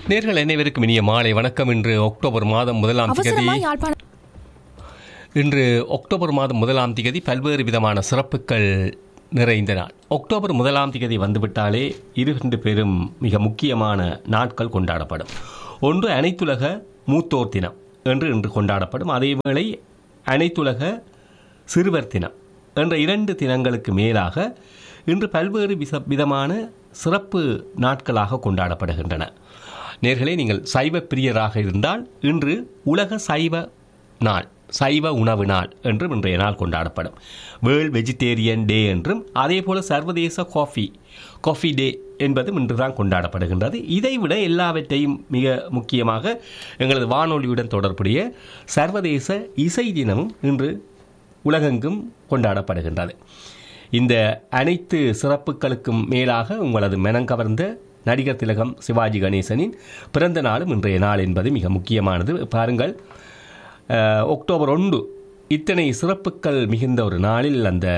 நேர்கள் அனைவருக்கும் இனிய மாலை வணக்கம் இன்று அக்டோபர் மாதம் முதலாம் தேதி அவசரமா யாழ்ப்பாணம் இன்று அக்டோபர் மாதம் முதலாம் தேதி பல்வேறு விதமான சிறப்புகள் நிறைந்த நாள் அக்டோபர் முதலாம் தேதி வந்துவிட்டாலே இரண்டு பெரும் மிக முக்கியமான நாட்கள் கொண்டாடப்படும் ஒன்று அனைத்துலக மூத்தோர் தினம் என்று இன்று கொண்டாடப்படும் அதேவேளை அனைத்துலக சிறுவர் தினம் என்ற இரண்டு தினங்களுக்கு மேலாக இன்று பல்வேறு விச விதமான சிறப்பு நாட்களாக கொண்டாடப்படுகின்றன நேர்களே நீங்கள் சைவ பிரியராக இருந்தால் இன்று உலக சைவ நாள் சைவ உணவு நாள் என்றும் இன்றைய நாள் கொண்டாடப்படும் வேர்ல்ட் வெஜிடேரியன் டே என்றும் அதே போல சர்வதேச காஃபி காஃபி டே என்பதும் இன்றுதான் கொண்டாடப்படுகின்றது இதைவிட எல்லாவற்றையும் மிக முக்கியமாக எங்களது வானொலியுடன் தொடர்புடைய சர்வதேச இசை தினமும் இன்று உலகெங்கும் கொண்டாடப்படுகின்றது இந்த அனைத்து சிறப்புகளுக்கும் மேலாக உங்களது மனங்கவர்ந்த நடிகர் திலகம் சிவாஜி கணேசனின் பிறந்த நாளும் இன்றைய நாள் என்பது மிக முக்கியமானது பாருங்கள் அஹ், அக்டோபர் ஒன்று இத்தனை சிறப்புகள் மிகுந்த ஒரு நாளில் அந்த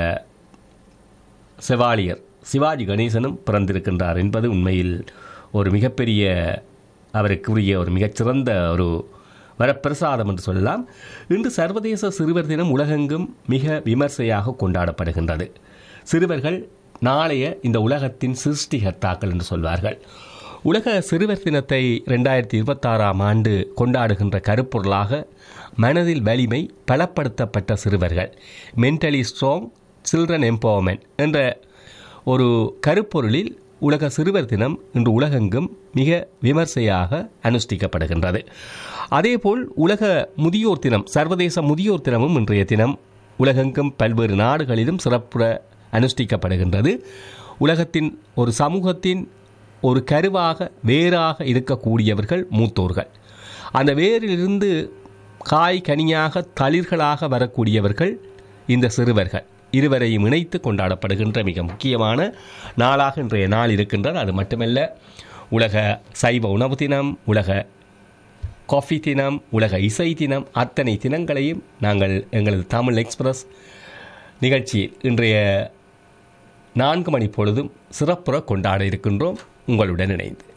செவாலியர் சிவாஜி கணேசனும் பிறந்திருக்கின்றார் என்பது உண்மையில் ஒரு மிகப்பெரிய அவருக்குரிய ஒரு மிகச்சிறந்த ஒரு வரப்பிரசாதம் என்று சொல்லலாம் இன்று சர்வதேச சிறுவர் தினம் உலகெங்கும் மிக விமர்சையாக கொண்டாடப்படுகின்றது சிறுவர்கள் நாளைய இந்த உலகத்தின் சிருஷ்டிகர்த்தாக்கள் என்று சொல்வார்கள் உலக சிறுவர் தினத்தை ரெண்டாயிரத்தி இருபத்தாறாம் ஆண்டு கொண்டாடுகின்ற கருப்பொருளாக மனதில் வலிமை பலப்படுத்தப்பட்ட சிறுவர்கள் மென்டலி ஸ்ட்ராங் சில்ட்ரன் எம்பவர்மெண்ட் என்ற ஒரு கருப்பொருளில் உலக சிறுவர் தினம் இன்று உலகெங்கும் மிக விமர்சையாக அனுஷ்டிக்கப்படுகின்றது அதேபோல் உலக முதியோர் தினம் சர்வதேச முதியோர் தினமும் இன்றைய தினம் உலகெங்கும் பல்வேறு நாடுகளிலும் சிறப்புற அனுஷ்டிக்கப்படுகின்றது உலகத்தின் ஒரு சமூகத்தின் ஒரு கருவாக வேறாக இருக்கக்கூடியவர்கள் மூத்தோர்கள் அந்த வேரிலிருந்து காய் கனியாக தளிர்களாக வரக்கூடியவர்கள் இந்த சிறுவர்கள் இருவரையும் இணைத்து கொண்டாடப்படுகின்ற மிக முக்கியமான நாளாக இன்றைய நாள் இருக்கின்றது அது மட்டுமல்ல உலக சைவ உணவு தினம் உலக காஃபி தினம் உலக இசை தினம் அத்தனை தினங்களையும் நாங்கள் எங்களது தமிழ் எக்ஸ்பிரஸ் நிகழ்ச்சியில் இன்றைய நான்கு மணி பொழுதும் சிறப்புற கொண்டாட இருக்கின்றோம் உங்களுடன் இணைந்து